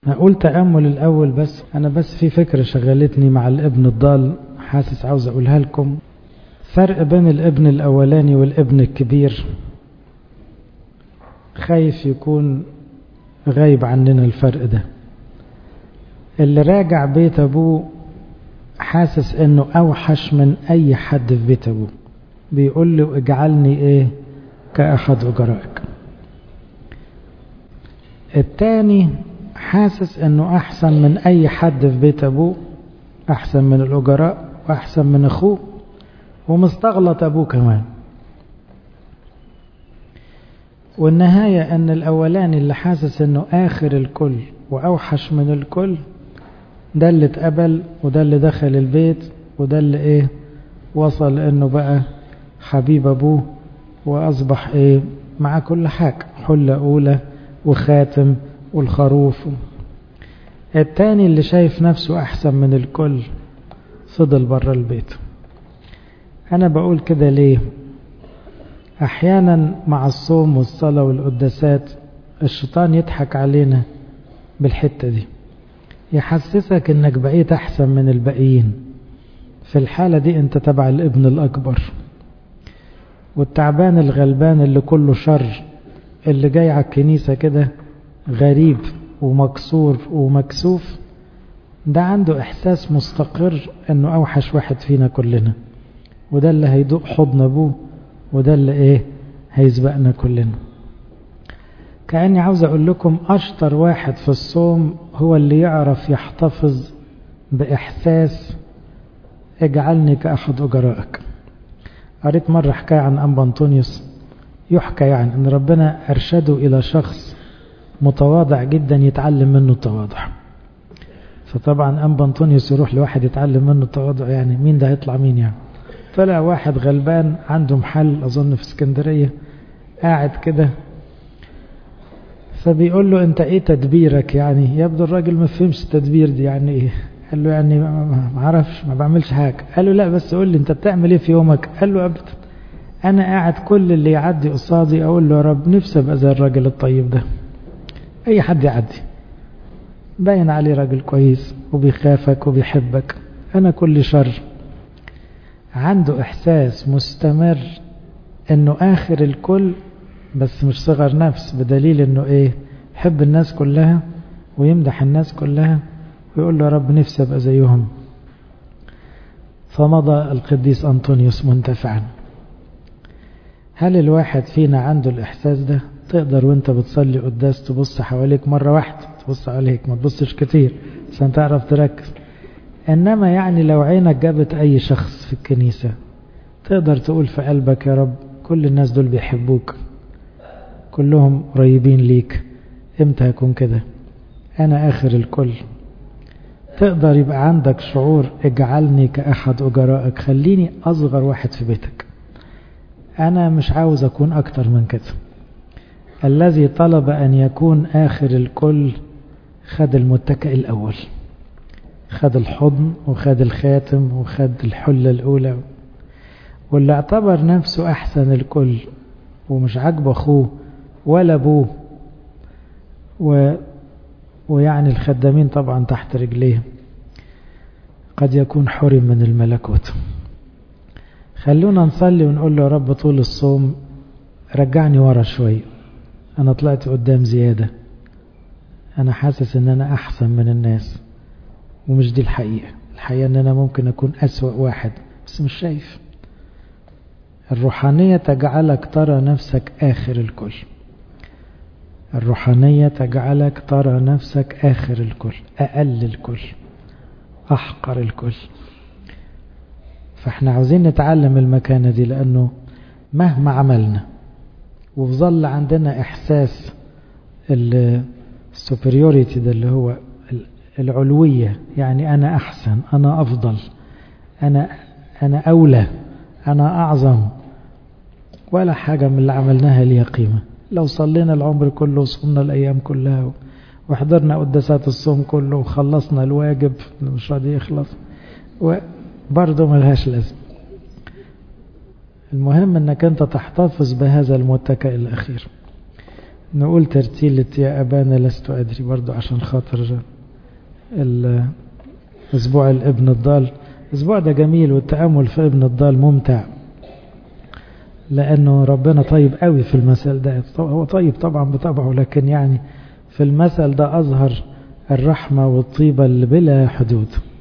هقول تأمل الأول بس أنا بس في فكرة شغلتني مع الابن الضال حاسس عاوز أقولها لكم فرق بين الابن الأولاني والابن الكبير خايف يكون غايب عننا الفرق ده اللي راجع بيت أبوه حاسس انه اوحش من اي حد في بيت ابوه بيقول له اجعلني ايه كاحد اجرائك التاني حاسس انه احسن من اي حد في بيت ابوه احسن من الاجراء واحسن من اخوه ومستغلط ابوه كمان والنهاية ان الاولاني اللي حاسس انه اخر الكل واوحش من الكل ده اللي اتقبل وده اللي دخل البيت وده اللي ايه وصل انه بقى حبيب ابوه واصبح ايه مع كل حاجة حلة اولى وخاتم والخروف التاني اللي شايف نفسه احسن من الكل فضل بره البيت انا بقول كده ليه احيانا مع الصوم والصلاة والقداسات الشيطان يضحك علينا بالحتة دي يحسسك انك بقيت احسن من الباقيين في الحالة دي انت تبع الابن الاكبر والتعبان الغلبان اللي كله شر اللي جاي على الكنيسة كده غريب ومكسور ومكسوف ده عنده احساس مستقر انه اوحش واحد فينا كلنا وده اللي هيدوق حضن ابوه وده اللي ايه هيسبقنا كلنا كأني عاوز أقول لكم أشطر واحد في الصوم هو اللي يعرف يحتفظ بإحساس اجعلني كأحد أجرائك قريت مرة حكاية عن أنبا أنطونيوس يحكى يعني أن ربنا أرشده إلى شخص متواضع جدا يتعلم منه التواضع فطبعا أنبا أنطونيوس يروح لواحد يتعلم منه التواضع يعني مين ده هيطلع مين يعني طلع واحد غلبان عنده محل أظن في اسكندرية قاعد كده فبيقول له انت ايه تدبيرك يعني يبدو الراجل ما فهمش التدبير دي يعني ايه قال له يعني ما اعرفش ما بعملش حاجه قال له لا بس قول لي انت بتعمل ايه في يومك قال له ابدا انا قاعد كل اللي يعدي قصادي اقول له يا رب نفسي ابقى زي الراجل الطيب ده اي حد يعدي باين عليه راجل كويس وبيخافك وبيحبك انا كل شر عنده احساس مستمر انه اخر الكل بس مش صغر نفس بدليل انه ايه يحب الناس كلها ويمدح الناس كلها ويقول له يا رب نفسي ابقى زيهم فمضى القديس انطونيوس منتفعا هل الواحد فينا عنده الاحساس ده تقدر وانت بتصلي قداس تبص حواليك مرة واحدة تبص عليك ما تبصش كتير عشان تعرف تركز انما يعني لو عينك جابت اي شخص في الكنيسة تقدر تقول في قلبك يا رب كل الناس دول بيحبوك كلهم قريبين ليك امتى هيكون كده انا اخر الكل تقدر يبقى عندك شعور اجعلني كأحد أجرائك خليني أصغر واحد في بيتك أنا مش عاوز أكون أكتر من كده الذي طلب أن يكون آخر الكل خد المتكئ الأول خد الحضن وخد الخاتم وخد الحلة الأولى واللي اعتبر نفسه أحسن الكل ومش عاجبه أخوه ولا أبوه و ويعني الخدامين طبعا تحت رجليه قد يكون حرم من الملكوت خلونا نصلي ونقول له يا رب طول الصوم رجعني ورا شوية أنا طلعت قدام زيادة أنا حاسس إن أنا أحسن من الناس ومش دي الحقيقة الحقيقة إن أنا ممكن أكون أسوأ واحد بس مش شايف الروحانية تجعلك ترى نفسك آخر الكل الروحانية تجعلك ترى نفسك آخر الكل أقل الكل أحقر الكل فاحنا عاوزين نتعلم المكانة دي لأنه مهما عملنا وظل عندنا إحساس السوبريوريتي ده اللي هو العلوية يعني أنا أحسن أنا أفضل أنا أنا أولى أنا أعظم ولا حاجة من اللي عملناها ليها قيمة لو صلينا العمر كله وصمنا الأيام كلها وحضرنا قداسات الصوم كله وخلصنا الواجب مش راضي يخلص وبرضه ملهاش لازم المهم انك انت تحتفظ بهذا المتكئ الاخير نقول ترتيلة يا أبانا لست أدري برضو عشان خاطر أسبوع الابن الضال الأسبوع ده جميل والتأمل في ابن الضال ممتع لأنه ربنا طيب قوي في المثل ده هو طيب طبعا بطبعه لكن يعني في المثل ده أظهر الرحمة والطيبة اللي بلا حدود